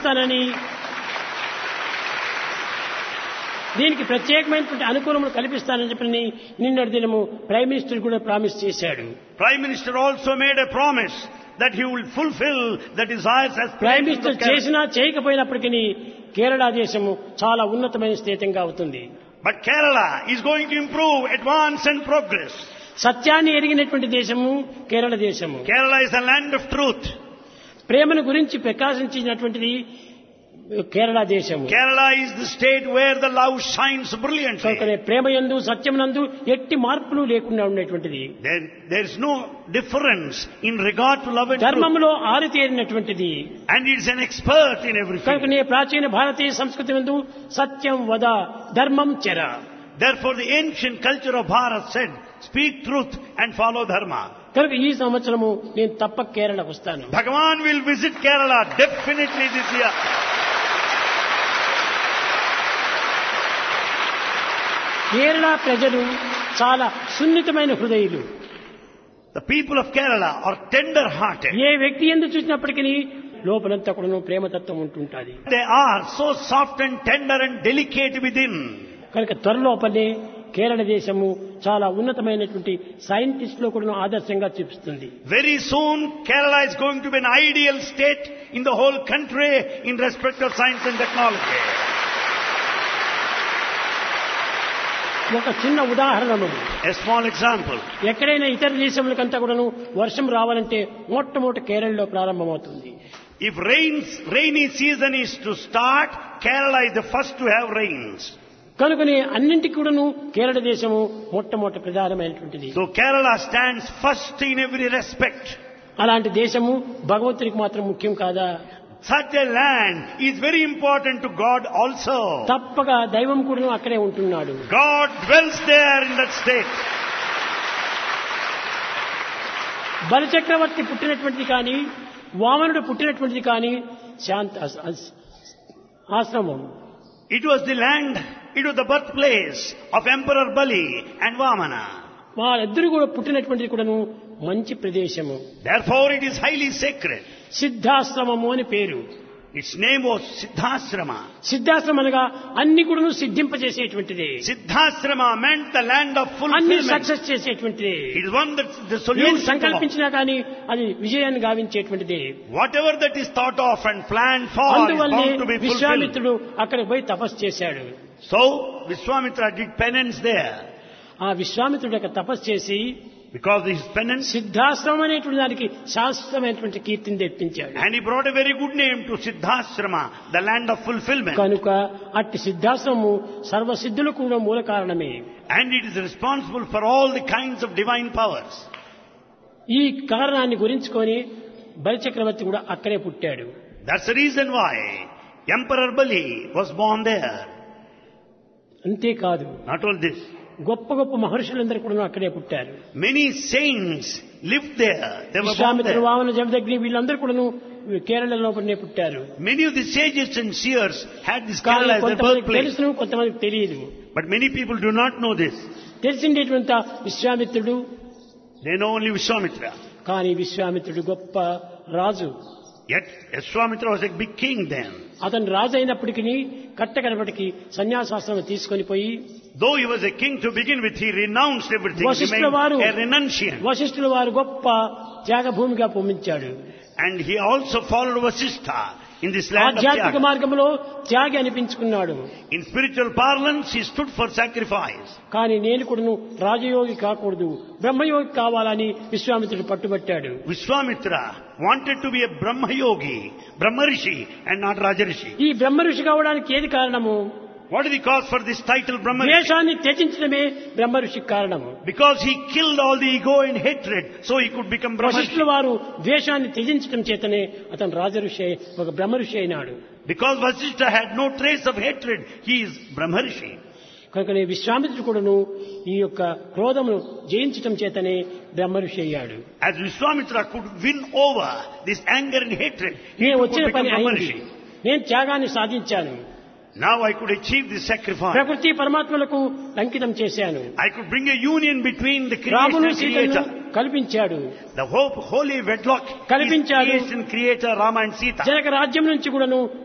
చేస్తానని దీనికి ప్రత్యేకమైనటువంటి అనుకూలములు కల్పిస్తానని చెప్పి నిన్నటి దినము ప్రైమ్ మినిస్టర్ కూడా ప్రామిస్ చేశాడు Prime Minister also made a promise that he will fulfill the desires as prime planned in minister the Kerala. చేసినా చేయకపోయినప్పటికీ కేరళ దేశము చాలా ఉన్నతమైన స్థితంగా అవుతుంది But Kerala is going to improve, advance and progress. సత్యాన్ని ఎరిగినటువంటి దేశము కేరళ దేశము Kerala is a land of truth. ప్రేమను గురించి ప్రకాశించినటువంటిది కేరళ దేశము Kerala is the state where the love shines brilliantly. కనుకనే ప్రేమయందు సత్యమునందు ఎట్టి మార్పులు లేకుండా ఉండేటువంటిది There, there is no difference in regard to love and truth. ధర్మంలో ఆరితేరినటువంటిది And it's an expert in everything. కనుకనే ప్రాచీన భారతీయ సంస్కృతి నందు సత్యం వద ధర్మం చెర Therefore the ancient culture of Bharat said, speak truth and follow dharma. కనుక ఈ సంవత్సరము నేను తప్పక కేరళ వస్తాను Bhagavan will visit Kerala definitely this year. Kerala ప్రజలు చాలా సున్నితమైన హృదయులు The people of Kerala are tender hearted. ఏ వ్యక్తి ఎందు చూసినప్పటికీ లోపలంతా కూడా ప్రేమతత్వం ఉంటుంటుంది They are so soft and tender and delicate within. కనుక త్వరలోపలే కేరళ దేశము చాలా ఉన్నతమైనటువంటి సైంటిస్టులో కూడా ఆదర్శంగా చూపిస్తుంది Very soon Kerala is going to be an ideal state in the whole country in respect of science and technology. ఒక చిన్న ఉదాహరణము A small example. ఎక్కడైనా ఇతర దేశములకంతా కూడాను వర్షం రావాలంటే మొట్టమొదటి కేరళలో ప్రారంభమవుతుంది If rains, rainy season is to start, Kerala is the first to have rains. కనుకనే అన్నింటికి కూడాను కేరళ దేశము మొట్టమొదటి ప్రధానమైనటువంటిది So Kerala stands first in every respect. అలాంటి దేశము భగవంతునికి మాత్రం ముఖ్యం కాదా Such a land is very important to God also. తప్పక దైవం కూడా అక్కడే ఉంటున్నాడు God dwells there in that state. బలిచక్రవర్తి పుట్టినటువంటిది కానీ వామనుడు పుట్టినటువంటిది కానీ శాంత అస్- అస్- ఆశ్రమం It was the land, it was the birthplace of Emperor Bali and Vamana. వాళ్ళిద్దరు కూడా పుట్టినటువంటిది కూడాను మంచి ప్రదేశము Therefore it is highly sacred. సిద్ధాశ్రమము అని పేరు Its name was Siddhasrama. సిద్ధాశ్రమం అనగా అన్ని కూడాను సిద్ధింపజేసేటువంటిది Siddhasrama meant the land of అన్ని fulfillment. సక్సెస్ చేసేటువంటిది It is one that's the ఏది solution. to all. సంకల్పించినా కానీ అది విజయాన్ని గావించేటువంటిది Whatever that is thought of and planned for is అందువల్లే bound to be fulfilled. విశ్వామిత్రుడు అక్కడికి పోయి తపస్సు చేశాడు So Vishwamitra did penance there. ఆ విశ్వామిత్రుడు యొక్క తపస్సు చేసి Because of his penance, సిద్ధాశ్రమం అనేటువంటి దానికి శాశ్వతమైనటువంటి కీర్తిని తెప్పించాడు and he brought a very good name to Siddhasrama, the land of fulfillment. కనుక అట్టి సిద్ధాశ్రమము సర్వసిద్ధులకు కూడా మూల కారణమే And it is responsible for all the kinds of divine powers. ఈ కారణాన్ని గురించుకొని బలిచక్రవర్తి కూడా అక్కడే పుట్టాడు That's the reason why Emperor Bali was born there. అంతేకాదు Not all this. గొప్ప గొప్ప మహర్షులందరూ కూడా అక్కడే పుట్టారు Many saints lived there. They were born విశ్వామిత్రుడు there. వామన జమదగ్ని వీళ్ళందరూ కూడాను కేరళ లోపలనే పుట్టారు Many of the sages and seers had this కానీ Kerala as their కొంతమందికి birthplace. తెలుసును కొంతమందికి తెలియదు But many people do not know this. తెలిసిండేటువంటి ఆ విశ్వామిత్రుడు They know only Vishwamitra. కానీ విశ్వామిత్రుడు గొప్ప రాజు Yet Vishwamitra was a big king then. అతను రాజు అయినప్పటికీ కట్టకడపటికి సన్యాసాశ్రమం తీసుకొని పోయి Though he was a king to begin with, he renounced everything. He వశిష్ఠుల became వారు a renunciant. వశిష్ఠుల వారు గొప్ప త్యాగభూమిగా పంపించాడు And he also followed Vasishtha in this land of ఆధ్యాత్మిక Tyaga. మార్గంలో త్యాగి అనిపించుకున్నాడు In spiritual parlance, he stood for sacrifice. కానీ నేను కూడాను రాజయోగి కాకూడదు బ్రహ్మయోగి కావాలని విశ్వామిత్రుడు పట్టుబట్టాడు Vishwamitra wanted to be a Brahma yogi, Brahma Rishi, and not Raja Rishi. ఈ బ్రహ్మ ఋషి కావడానికి ఏది కారణము What is the cause for this title Brahma Rishi? ద్వేషాన్ని త్యజించడమే బ్రహ్మ ఋషికి కారణము Because he killed all the ego and hatred, so he could become Brahma వశిష్ఠుల Rishi. వారు ద్వేషాన్ని త్యజించడం చేతనే అతను రాజఋషి అయి- ఒక బ్రహ్మ ఋషి అయినాడు Because Vasishtha had no trace of hatred, he is Brahma Rishi. కనుకనే విశ్వామిత్రుడు కూడాను ఈ యొక్క క్రోధమును జయించటం చేతనే బ్రహ్మ ఋషి అయ్యాడు As Vishwamitra could win over this anger and hatred, he నేను could వచ్చిన become పని Brahma అయింది Rishi. నేను త్యాగాన్ని సాధించాను Now I could achieve this sacrifice. ప్రకృతి పరమాత్మలకు అంకితం చేశాను I could bring a union between the రామును creation and సీతను creator. కల్పించాడు The hope, holy wedlock is కల్పించాడు. creation, creator, Rama and Sita. Janaka రాజ్యం నుంచి కూడాను